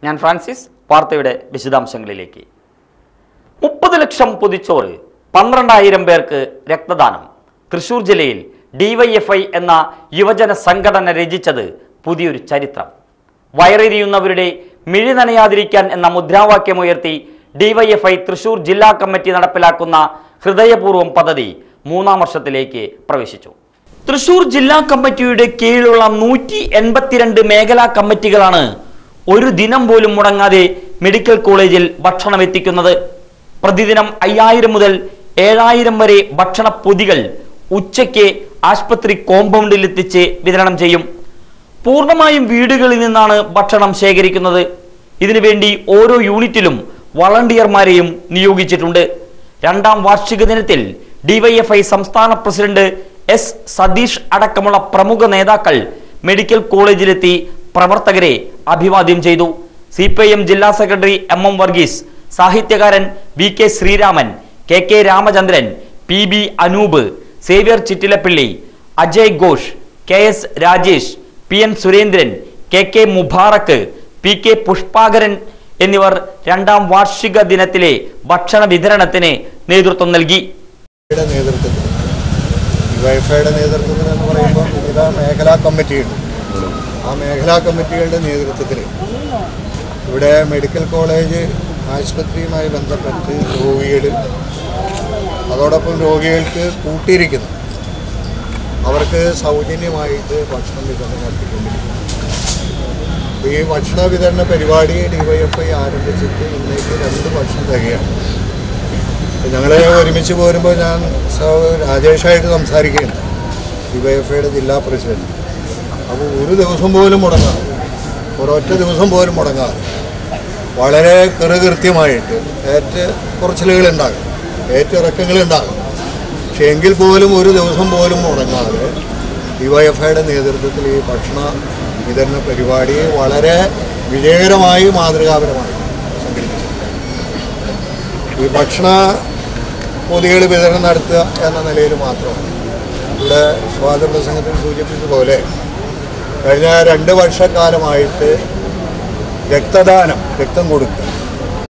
ഞാൻ ഫ്രാൻസിസ് വാർത്തയുടെ വിശദാംശങ്ങളിലേക്ക് മുപ്പത് ലക്ഷം പൊതിച്ചോറ് പന്ത്രണ്ടായിരം പേർക്ക് രക്തദാനം തൃശൂർ ജില്ലയിൽ ഡിവൈഎഫ്ഐ എന്ന യുവജന സംഘടന രചിച്ചത് പുതിയൊരു ചരിത്രം വയറെരിയുന്നവരുടെ മിഴി നനയാതിരിക്കാൻ എന്ന മുദ്രാവാക്യമുയർത്തി ഡിവൈഎഫ്ഐ തൃശൂർ ജില്ലാ കമ്മിറ്റി നടപ്പിലാക്കുന്ന ഹൃദയപൂർവ്വം പദ്ധതി മൂന്നാം വർഷത്തിലേക്ക് പ്രവേശിച്ചു തൃശൂർ ജില്ലാ കമ്മിറ്റിയുടെ കീഴിലുള്ള നൂറ്റി എൺപത്തിരണ്ട് മേഖലാ കമ്മിറ്റികളാണ് ഒരു ദിനം പോലും മുടങ്ങാതെ മെഡിക്കൽ കോളേജിൽ ഭക്ഷണം എത്തിക്കുന്നത് പ്രതിദിനം അയ്യായിരം മുതൽ ഏഴായിരം വരെ ഭക്ഷണ പൊതികൾ ഉച്ചയ്ക്ക് ആശുപത്രി കോമ്പൗണ്ടിൽ എത്തിച്ച് വിതരണം ചെയ്യും പൂർണ്ണമായും വീടുകളിൽ നിന്നാണ് ഭക്ഷണം ശേഖരിക്കുന്നത് ഇതിനുവേണ്ടി ഓരോ യൂണിറ്റിലും വളണ്ടിയർമാരെയും നിയോഗിച്ചിട്ടുണ്ട് രണ്ടാം വാർഷിക ദിനത്തിൽ ഡിവൈഎഫ്ഐ സംസ്ഥാന പ്രസിഡന്റ് എസ് സതീഷ് അടക്കമുള്ള പ്രമുഖ നേതാക്കൾ മെഡിക്കൽ കോളേജിലെത്തി പ്രവർത്തകരെ അഭിവാദ്യം ചെയ്തു സി പി ഐ എം ജില്ലാ സെക്രട്ടറി എം എം വർഗീസ് സാഹിത്യകാരൻ V K Sreeraman K K Ramachandran P B Anoop Xavier Chittilappilly Ajay Ghosh K S Rajesh P N Surendran K K Mubarak P K Pushpakaran എന്നിവർ രണ്ടാം വാർഷിക ദിനത്തിലെ ഭക്ഷണ വിതരണത്തിന് നേതൃത്വം നൽകി യുടെ നേതൃത്വത്തിൽ ഡിവൈഫൈയുടെ നേതൃത്വത്തിൽ എന്ന് പറയുമ്പോൾ വിവിധ മേഖലാ കമ്മിറ്റിയുണ്ട് ആ മേഖലാ കമ്മിറ്റികളുടെ നേതൃത്വത്തിൽ ഇവിടെ മെഡിക്കൽ കോളേജ് ആശുപത്രിയുമായി ബന്ധപ്പെട്ട് രോഗികൾ അതോടൊപ്പം രോഗികൾക്ക് കൂട്ടിയിരിക്കുന്നു അവർക്ക് സൗജന്യമായിട്ട് ഭക്ഷണം വിതരണം നടത്തിക്കൊണ്ടിരിക്കുന്നു അപ്പോൾ ഈ ഭക്ഷണ വിതരണ പരിപാടി ഡിവൈഎഫ്ഐ ആരംഭിച്ചിട്ട് ഇന്നേക്ക് രണ്ട് വർഷം തികയാണ് ഞങ്ങൾ ഒരുമിച്ച് പോരുമ്പോൾ ഞാൻ സ- രാജേഷായിട്ട് സംസാരിക്കുകയുണ്ട് ഡിവൈഎഫ്ഐയുടെ ജില്ലാ പ്രസിഡന്റ് അപ്പോൾ ഒരു ദിവസം പോലും മുടങ്ങാതെ ഒരൊറ്റ ദിവസം പോലും മുടങ്ങാതെ വളരെ കൃത്യമായിട്ട് ഏറ്റ കുറച്ചിലുകളുണ്ടാകും ഏറ്റിറക്കങ്ങളുണ്ടാകും പക്ഷേ എങ്കിൽ പോലും ഒരു ദിവസം പോലും മുടങ്ങാതെ ഡിവൈഎഫ്ഐയുടെ നേതൃത്വത്തിൽ ഈ ഭക്ഷണ വിതരണ പരിപാടി വളരെ വിജയകരമായി മാതൃകാപരമായി സംഘടിപ്പിച്ചു ഈ ഭക്ഷണ പൊതികൾ വിതരണം നടത്തുക എന്ന നിലയിൽ മാത്രമാണ് ഇവിടെ സ്വാതന്ത്ര്യ പ്രസംഗത്തിൽ സൂചിപ്പിച്ചതുപോലെ കഴിഞ്ഞ രണ്ട് വർഷക്കാലമായിട്ട് രക്തദാനം രക്തം കൊടുക്കുക